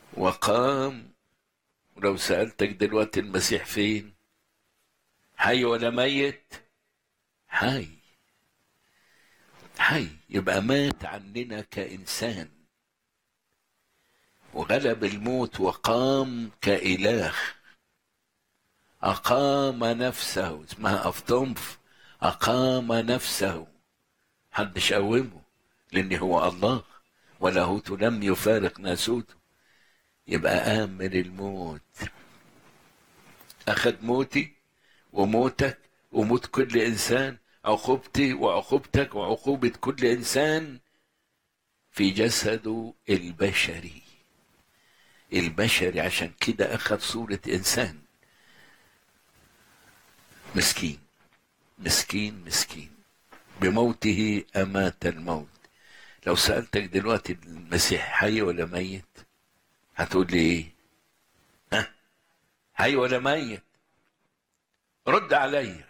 وقام ولو سألتك دلوقتي المسيح فين حي ولا ميت حي حي يبقى مات عننا كإنسان وغلب الموت وقام كإله أقام نفسه اسمها أفطنف أقام نفسه محدش قومه لأن هو الله ولاهوت لم يفارق ناسوته يبقى قام من الموت أخذ موتي وموتك وموت كل إنسان عقوبتي وعقوبتك وعقوبة كل إنسان في جسده البشري البشري عشان كده أخذ صورة إنسان مسكين مسكين مسكين بموته أمات الموت لو سألتك دلوقتي المسيح حي ولا ميت هتقول لي إيه ها حي ولا ميت رد عليا